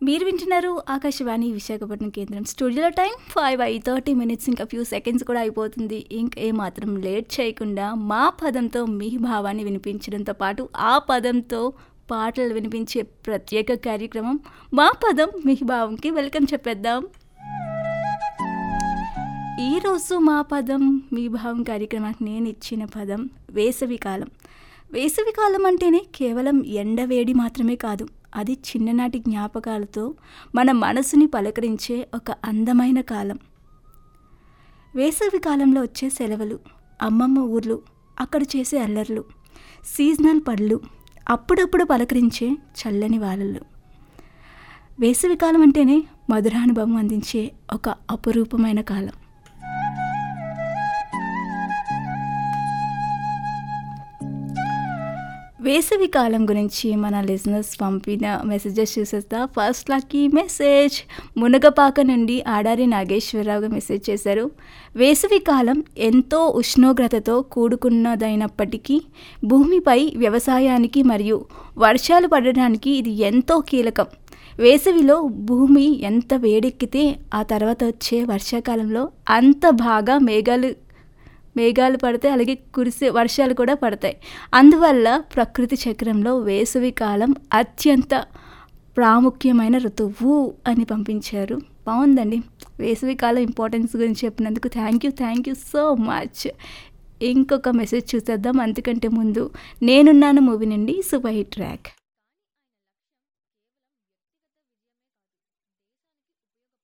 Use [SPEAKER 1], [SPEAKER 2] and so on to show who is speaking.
[SPEAKER 1] మీరు వింటున్నారు ఆకాశవాణి విశాఖపట్నం కేంద్రం స్టూడియోలో టైం ఫైవ్ అయి థర్టీ మినిట్స్ ఇంకా ఫ్యూ సెకండ్స్ కూడా అయిపోతుంది ఇంక ఏమాత్రం లేట్ చేయకుండా మా పదంతో మీ భావాన్ని వినిపించడంతో పాటు ఆ పదంతో పాటలు వినిపించే ప్రత్యేక కార్యక్రమం మా పదం మీ భావంకి వెల్కమ్ చెప్పేద్దాం ఈరోజు మా పదం మీ భావం కార్యక్రమానికి నేను ఇచ్చిన పదం వేసవికాలం వేసవికాలం అంటేనే కేవలం ఎండవేడి మాత్రమే కాదు అది చిన్ననాటి జ్ఞాపకాలతో మన మనసుని పలకరించే ఒక అందమైన కాలం వేసవి కాలంలో వచ్చే సెలవులు అమ్మమ్మ ఊర్లు అక్కడ చేసే అల్లర్లు సీజనల్ పళ్ళు అప్పుడప్పుడు పలకరించే చల్లని వాలలు వేసవికాలం అంటేనే మధురానుభవం అందించే ఒక అపురూపమైన కాలం వేసవి కాలం గురించి మన లిజనర్స్ పంపిన మెసేజెస్ చూసేస్తా ఫస్ట్ లక్కీ మెసేజ్ మునగపాక నుండి ఆడారి నాగేశ్వరరావు మెసేజ్ చేశారు వేసవి కాలం ఎంతో ఉష్ణోగ్రతతో కూడుకున్నదైనప్పటికీ భూమిపై వ్యవసాయానికి మరియు వర్షాలు పడడానికి ఇది ఎంతో కీలకం వేసవిలో భూమి ఎంత వేడెక్కితే ఆ తర్వాత వచ్చే వర్షాకాలంలో అంత బాగా మేఘాలు మేఘాలు పడతాయి అలాగే కురిసే వర్షాలు కూడా పడతాయి అందువల్ల ప్రకృతి చక్రంలో వేసవి కాలం అత్యంత ప్రాముఖ్యమైన ఋతువు అని పంపించారు బాగుందండి వేసవి కాలం ఇంపార్టెన్స్ గురించి చెప్పినందుకు thank you thank you so much ఇంకొక మెసేజ్ చూసేద్దాం అంతకంటే ముందు నేనున్నాను మూవీ నుండి సూపర్ హిట్ ట్రాక్